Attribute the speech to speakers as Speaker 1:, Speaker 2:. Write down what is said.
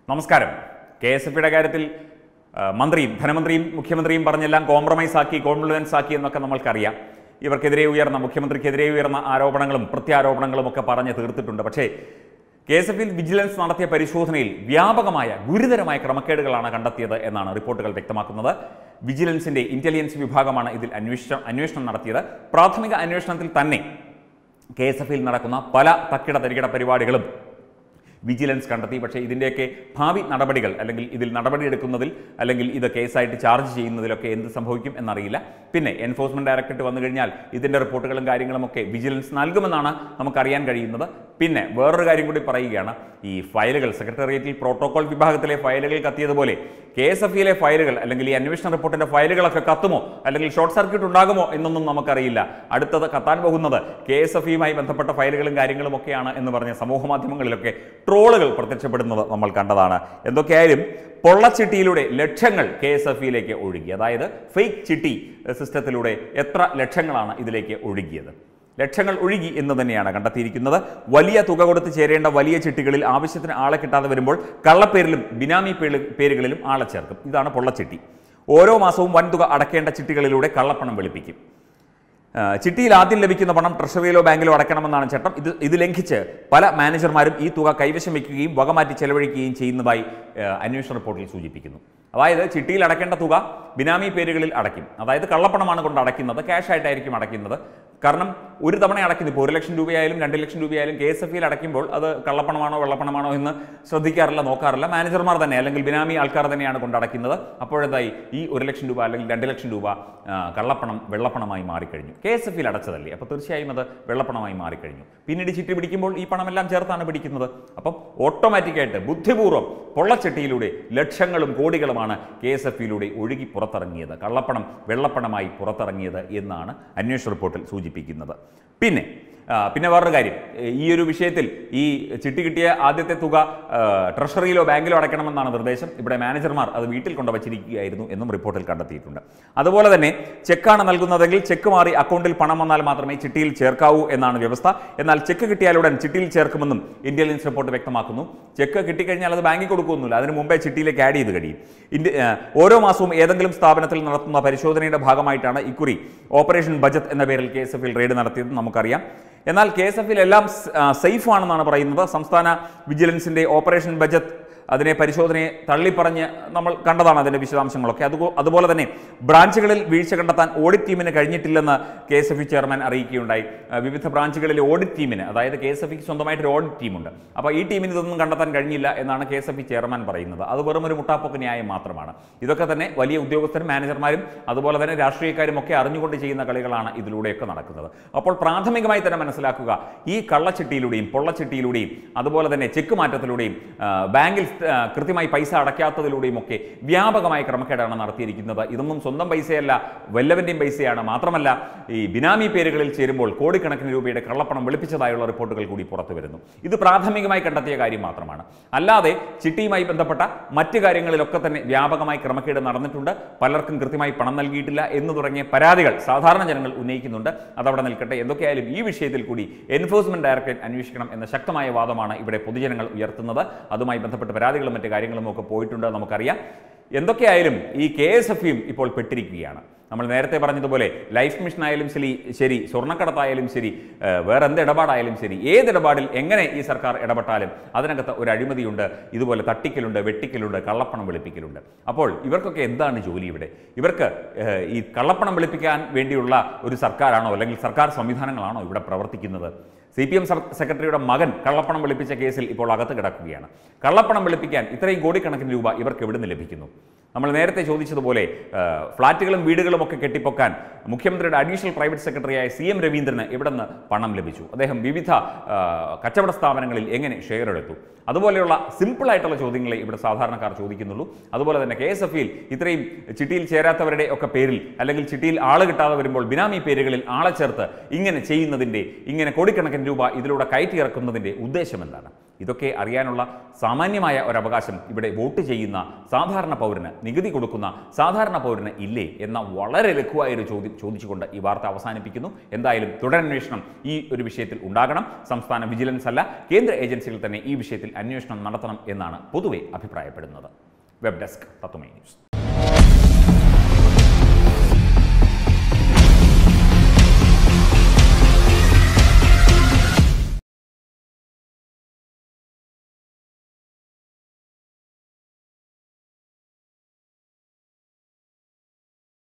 Speaker 1: നമസ്കാരം K S F കാര്യത്തിൽ ആ, മന്ത്രിയും ധനമന്ത്രിയും മുഖ്യമന്ത്രിയും പറഞ്ഞെല്ലാം കോംപ്രമൈസ് ആക്കി കോൺഫിഡൻസ് ആക്കി എന്നൊക്കെ നമ്മൾക്കറിയാം ഇവർക്കെതിരെ ഉയർന്ന മുഖ്യമന്ത്രിക്കെതിരെ ഉയർന്ന ആരോപണങ്ങളും പ്രത്യാരോപണങ്ങളും ഒക്കെ പറഞ്ഞ് തീർത്തിട്ടുണ്ട് പക്ഷേ കെ എസ് എഫിൽ വിജിലൻസ് നടത്തിയ പരിശോധനയിൽ വ്യാപകമായ ഗുരുതരമായ ക്രമക്കേടുകളാണ് കണ്ടെത്തിയത് എന്നാണ് റിപ്പോർട്ടുകൾ വ്യക്തമാക്കുന്നത് വിജിലൻസിന്റെ ഇന്റലിജൻസ് വിഭാഗമാണ് ഇതിൽ അന്വേഷണം അന്വേഷണം നടത്തിയത് പ്രാഥമിക അന്വേഷണത്തിൽ തന്നെ കെ എസ് എഫിൽ നടക്കുന്ന പല തക്കിട തരികിട പരിപാടികളും വിജിലൻസ് കണ്ടെത്തി പക്ഷേ ഇതിൻ്റെയൊക്കെ ഭാവി നടപടികൾ അല്ലെങ്കിൽ ഇതിൽ നടപടിയെടുക്കുന്നതിൽ അല്ലെങ്കിൽ ഇത് കേസായിട്ട് ചാർജ് ചെയ്യുന്നതിലൊക്കെ എന്ത് സംഭവിക്കും എന്നറിയില്ല പിന്നെ എൻഫോഴ്സ്മെന്റ് ഡയറക്ടറേറ്റ് വന്നു കഴിഞ്ഞാൽ ഇതിൻ്റെ റിപ്പോർട്ടുകളും കാര്യങ്ങളും ഒക്കെ വിജിലൻസ് നൽകുമെന്നാണ് നമുക്കറിയാൻ കഴിയുന്നത് പിന്നെ വേറൊരു കാര്യം കൂടി പറയുകയാണ് ഈ ഫയലുകൾ സെക്രട്ടേറിയറ്റിൽ പ്രോട്ടോകോൾ വിഭാഗത്തിലെ ഫയലുകൾ കത്തിയതുപോലെ കെ എസ് എഫ് ഇയിലെ ഫയലുകൾ അല്ലെങ്കിൽ ഈ അന്വേഷണ റിപ്പോർട്ടിന്റെ ഫയലുകളൊക്കെ കത്തുമോ അല്ലെങ്കിൽ ഷോർട്ട് സർക്യൂട്ട് ഉണ്ടാകുമോ എന്നൊന്നും നമുക്കറിയില്ല അടുത്തത് കത്താൻ പോകുന്നത് കെ എസ് എഫ് ഇയുമായി ബന്ധപ്പെട്ട ഫയലുകളും കാര്യങ്ങളും ഒക്കെയാണ് എന്ന് പറഞ്ഞ സമൂഹ മാധ്യമങ്ങളിലൊക്കെ ട്രോളുകൾ പ്രത്യക്ഷപ്പെടുന്നത് നമ്മൾ കണ്ടതാണ് എന്തൊക്കെയായാലും പൊള്ളച്ചിട്ടിയിലൂടെ ലക്ഷങ്ങൾ കെ എസ് എഫ് ഇയിലേക്ക് ഒഴുകി അതായത് ഫേക്ക് ചിട്ടി സിസ്റ്റത്തിലൂടെ എത്ര ലക്ഷങ്ങളാണ് ഇതിലേക്ക് ഒഴുകിയത് ലക്ഷങ്ങൾ ഒഴുകി എന്ന് തന്നെയാണ് കണ്ടെത്തിയിരിക്കുന്നത് വലിയ തുക കൊടുത്ത് ചേരേണ്ട വലിയ ചിട്ടികളിൽ ആവശ്യത്തിന് ആളെ കിട്ടാതെ വരുമ്പോൾ കള്ളപ്പേരിലും ബിനാമി പേര് പേരുകളിലും ആളെ ചേർക്കും ഇതാണ് പൊള്ളച്ചിട്ടി ഓരോ മാസവും വൻതുക അടക്കേണ്ട ചിട്ടികളിലൂടെ കള്ളപ്പണം വെളുപ്പിക്കും ആ, ചിട്ടിയിൽ ആദ്യം ലഭിക്കുന്ന പണം ട്രഷറിയിലോ ബാങ്കിലോ അടയ്ക്കണമെന്നാണ് ചട്ടം ഇത് ഇത് ലംഘിച്ച് പല മാനേജർമാരും ഈ തുക കൈവശം വയ്ക്കുകയും വകമാറ്റി ചെലവഴിക്കുകയും ചെയ്യുന്നതായി ആ, അന്വേഷണ റിപ്പോർട്ടിൽ സൂചിപ്പിക്കുന്നു അതായത് ചിട്ടിയിൽ അടയ്ക്കേണ്ട തുക ബിനാമി പേരുകളിൽ അടയ്ക്കും അതായത് കള്ളപ്പണമാണ് കൊണ്ട് അടയ്ക്കുന്നത് ക്യാഷ് ആയിട്ടായിരിക്കും അടയ്ക്കുന്നത് കാരണം ഒരു തവണ അടയ്ക്കുന്നത് ഇപ്പോൾ ഒരു ലക്ഷം രൂപയായാലും രണ്ട് ലക്ഷം രൂപയായാലും കെ എസ് എഫ് ഇയിൽ അടയ്ക്കുമ്പോൾ അത് കള്ളപ്പണമാണോ വെള്ളപ്പണമാണോ എന്ന് ശ്രദ്ധിക്കാറില്ല നോക്കാറില്ല മാനേജർമാർ തന്നെ അല്ലെങ്കിൽ ബിനാമി ആൾക്കാർ തന്നെയാണ് കൊണ്ട് അടയ്ക്കുന്നത് അപ്പോഴെന്തായി ഈ ഒരു ലക്ഷം രൂപ അല്ലെങ്കിൽ രണ്ട് ലക്ഷം രൂപ ആ, കള്ളപ്പണം വെള്ളപ്പണമായി മാറിക്കഴിഞ്ഞു കെ എസ് എഫിൽ അടച്ചതല്ലേ അപ്പോൾ തീർച്ചയായും അത് വെള്ളപ്പണമായി മാറിക്കഴിഞ്ഞു പിന്നീട് ചിട്ടി പിടിക്കുമ്പോൾ ഈ പണമെല്ലാം ചേർത്താണ് പിടിക്കുന്നത് അപ്പം ഓട്ടോമാറ്റിക്കായിട്ട് ബുദ്ധിപൂർവ്വം പൊള്ളച്ചട്ടിയിലൂടെ ലക്ഷങ്ങളും കോടികളുമാണ് കെ എസ് എഫിലൂടെ ഒഴുകി പുറത്തിറങ്ങിയത് കള്ളപ്പണം വെള്ളപ്പണമായി പുറത്തിറങ്ങിയത് എന്നാണ് അന്വേഷണ റിപ്പോർട്ടിൽ സൂചിപ്പിക്കുന്നത് പിന്നെ ആ, പിന്നെ വേറൊരു കാര്യം ഈ ഒരു വിഷയത്തിൽ ഈ ചിട്ടി കിട്ടിയ ആദ്യത്തെ തുക ആ, ട്രഷറിയിലോ ബാങ്കിലോ അടയ്ക്കണമെന്നാണ് നിർദ്ദേശം ഇവിടെ മാനേജർമാർ അത് വീട്ടിൽ കൊണ്ട് വച്ചിരിക്കുകയായിരുന്നു എന്നും റിപ്പോർട്ടിൽ കണ്ടെത്തിയിട്ടുണ്ട് അതുപോലെ തന്നെ ചെക്കാണ് നൽകുന്നതെങ്കിൽ ചെക്ക് മാറി അക്കൗണ്ടിൽ പണം വന്നാൽ മാത്രമേ ചിട്ടിയിൽ ചേർക്കാവൂ എന്നാണ് വ്യവസ്ഥ എന്നാൽ ചെക്ക് കിട്ടിയാലുടൻ ചിട്ടിയിൽ ചേർക്കുമെന്നും ഇന്റലിജൻസ് റിപ്പോർട്ട് വ്യക്തമാക്കുന്നു ചെക്ക് കിട്ടിക്കഴിഞ്ഞാൽ അത് ബാങ്കിൽ കൊടുക്കുന്നില്ല അതിന് മുമ്പേ ചിട്ടിയിലേക്ക് ആഡ് ചെയ്ത് കഴിയും ഇന്ത്യ ആ, ഓരോ മാസവും ഏതെങ്കിലും സ്ഥാപനത്തിൽ നടത്തുന്ന പരിശോധനയുടെ ഭാഗമായിട്ടാണ് ഇക്കുറി ഓപ്പറേഷൻ ബജറ്റ് എന്ന പേരിൽ കെ എസ് എഫിൽ റെയ്ഡ് നടത്തിയത് നമുക്കറിയാം എന്നാൽ കെ എസ് എഫിൽ എല്ലാം സേഫ് ആണെന്നാണ് പറയുന്നത് സംസ്ഥാന വിജിലൻസിന്റെ ഓപ്പറേഷൻ ബജറ്റ് അതിനെ പരിശോധനയെ തള്ളിപ്പറഞ്ഞ് നമ്മൾ കണ്ടതാണ് അതിന്റെ വിശദാംശങ്ങളൊക്കെ അതുപോ- അതുപോലെ തന്നെ ബ്രാഞ്ചുകളിൽ വീഴ്ച കണ്ടെത്താൻ ഓഡിറ്റ് ടീമിന് കഴിഞ്ഞിട്ടില്ലെന്ന് കെ എസ് എഫ് ചെയർമാൻ അറിയിക്കുകയുണ്ടായി ആ, വിവിധ ബ്രാഞ്ചുകളിലെ ഓഡിറ്റ് ടീമിന് അതായത് കെ എസ് എഫ് സ്വന്തമായിട്ട് ഒരു ഓഡിറ്റ് ടീമുണ്ട് അപ്പോൾ ഈ ടീമിന് ഇതൊന്നും കണ്ടെത്താൻ കഴിഞ്ഞില്ല എന്നാണ് കെ എസ് എഫ് ചെയർമാൻ പറയുന്നത് അത് വെറും ഒരു മുട്ടാപ്പൊക്ക് ന്യായം മാത്രമാണ് ഇതൊക്കെ തന്നെ വലിയ ഉദ്യോഗസ്ഥരും മാനേജർമാരും അതുപോലെ തന്നെ രാഷ്ട്രീയക്കാരും ഒക്കെ അറിഞ്ഞുകൊണ്ട് ചെയ്യുന്ന കളികളാണ് ഇതിലൂടെയൊക്കെ നടക്കുന്നത് അപ്പോൾ പ്രാഥമികമായി തന്നെ മനസ്സിലാക്കുക ഈ കള്ളച്ചിട്ടിയിലൂടെയും പൊള്ളച്ചിട്ടിയിലൂടെയും അതുപോലെ തന്നെ ചെക്ക് മാറ്റത്തിലൂടെയും ആ, ബാങ്കിൽ ആ, കൃത്യമായി പൈസ അടയ്ക്കാത്തതിലൂടെയും ഒക്കെ വ്യാപകമായ ക്രമക്കേടാണ് നടത്തിയിരിക്കുന്നത് ഇതൊന്നും സ്വന്തം പൈസയല്ല വല്ലവൻ്റെയും പൈസയാണ് മാത്രമല്ല ഈ ബിനാമി പേരുകളിൽ ചേരുമ്പോൾ കോടിക്കണക്കിന് രൂപയുടെ കള്ളപ്പണം വെളുപ്പിച്ചതായുള്ള റിപ്പോർട്ടുകൾ കൂടി പുറത്തു വരുന്നു ഇത് പ്രാഥമികമായി കണ്ടെത്തിയ കാര്യം മാത്രമാണ് അല്ലാതെ ചിട്ടിയുമായി ബന്ധപ്പെട്ട മറ്റു കാര്യങ്ങളിലൊക്കെ തന്നെ വ്യാപകമായി ക്രമക്കേട് നടന്നിട്ടുണ്ട് പലർക്കും കൃത്യമായി പണം നൽകിയിട്ടില്ല എന്ന് തുടങ്ങിയ പരാതികൾ സാധാരണ ജനങ്ങൾ ഉന്നയിക്കുന്നുണ്ട് അതവിടെ നിൽക്കട്ടെ എന്തൊക്കെയായാലും ഈ വിഷയത്തിൽ കൂടി എൻഫോഴ്സ്മെന്റ് ഡയറക്ടറേറ്റ് അന്വേഷിക്കണം എന്ന ശക്തമായ വാദമാണ് ഇവിടെ പൊതുജനങ്ങൾ ഉയർത്തുന്നത് അതുമായി ബന്ധപ്പെട്ട് പരാതികളും മറ്റു കാര്യങ്ങളും ഒക്കെ പോയിട്ടുണ്ട് നമുക്കറിയാം എന്തൊക്കെയായാലും ഈ കെ എസ് എഫ് ഇപ്പോൾ പെട്ടിരിക്കുകയാണ് നമ്മൾ നേരത്തെ പറഞ്ഞതുപോലെ ലൈഫ് മിഷൻ ആയാലും ശരി ശരി സ്വർണ്ണക്കടത്തായാലും ശരി ഏഹ് വേറെ എന്ത് ഇടപാടായാലും ശരി ഏത് ഇടപാടിൽ എങ്ങനെ ഈ സർക്കാർ ഇടപെട്ടാലും അതിനകത്ത് ഒരു അഴിമതിയുണ്ട് ഇതുപോലെ തട്ടിക്കലുണ്ട് വെട്ടിക്കലുണ്ട് കള്ളപ്പണം വെളുപ്പിക്കലുണ്ട് അപ്പോൾ ഇവർക്കൊക്കെ എന്താണ് ജോലി ഇവിടെ ഇവർക്ക് ഏഹ് ഈ കള്ളപ്പണം വെളുപ്പിക്കാൻ വേണ്ടിയുള്ള ഒരു സർക്കാരാണോ അല്ലെങ്കിൽ സർക്കാർ സംവിധാനങ്ങളാണോ ഇവിടെ പ്രവർത്തിക്കുന്നത് സി പി എം സെക്രട്ടറിയുടെ മകൻ കള്ളപ്പണം വെളുപ്പിച്ച കേസിൽ ഇപ്പോൾ അകത്ത് കിടക്കുകയാണ് കള്ളപ്പണം വെളുപ്പിക്കാൻ ഇത്രയും കോടിക്കണക്കിന് രൂപ ഇവർക്ക് എവിടെ നിന്ന് ലഭിക്കുന്നു നമ്മൾ നേരത്തെ ചോദിച്ചതുപോലെ ആ, ഫ്ളാറ്റുകളും വീടുകളും ഒക്കെ കെട്ടിപ്പൊക്കാൻ മുഖ്യമന്ത്രിയുടെ അഡീഷണൽ പ്രൈവറ്റ് സെക്രട്ടറിയായ സി എം രവീന്ദ്രന് എവിടെ നിന്ന് പണം ലഭിച്ചു അദ്ദേഹം വിവിധ ആ, കച്ചവട സ്ഥാപനങ്ങളിൽ എങ്ങനെ ഷെയർ എടുത്തു അതുപോലെയുള്ള സിമ്പിളായിട്ടുള്ള ചോദ്യങ്ങളെ ഇവിടെ സാധാരണക്കാർ ചോദിക്കുന്നുള്ളൂ അതുപോലെ തന്നെ കെ എസ് എഫ് ഇയിൽ ഇത്രയും ചിട്ടിയിൽ ചേരാത്തവരുടെ ഒക്കെ പേരിൽ അല്ലെങ്കിൽ ചിട്ടിയിൽ ആള് കിട്ടാതെ വരുമ്പോൾ ബിനാമി പേരുകളിൽ ആളെ ചേർത്ത് ഇങ്ങനെ ചെയ്യുന്നതിൻ്റെ ഇങ്ങനെ കോടിക്കണക്കിന് രൂപ ഇതിലൂടെ കയറ്റിയിറക്കുന്നതിൻ്റെ ഉദ്ദേശം എന്താണ് ഇതൊക്കെ അറിയാനുള്ള സാമാന്യമായ ഒരവകാശം ഇവിടെ വോട്ട് ചെയ്യുന്ന സാധാരണ പൗരന് നികുതി കൊടുക്കുന്ന സാധാരണ പൗരന് ഇല്ലേ എന്ന വളരെ ലഘുവായ ഒരു ചോദ്യം ചോദിച്ചുകൊണ്ട് ഈ വാർത്ത അവസാനിപ്പിക്കുന്നു എന്തായാലും തുടരന്വേഷണം ഈ ഒരു വിഷയത്തിൽ ഉണ്ടാകണം സംസ്ഥാന വിജിലൻസ് അല്ല കേന്ദ്ര ഏജൻസികൾ തന്നെ ഈ വിഷയത്തിൽ അന്വേഷണം നടത്തണം എന്നാണ് പൊതുവെ അഭിപ്രായപ്പെടുന്നത് വെബ് ഡെസ്ക് തത്വമേ ന്യൂസ്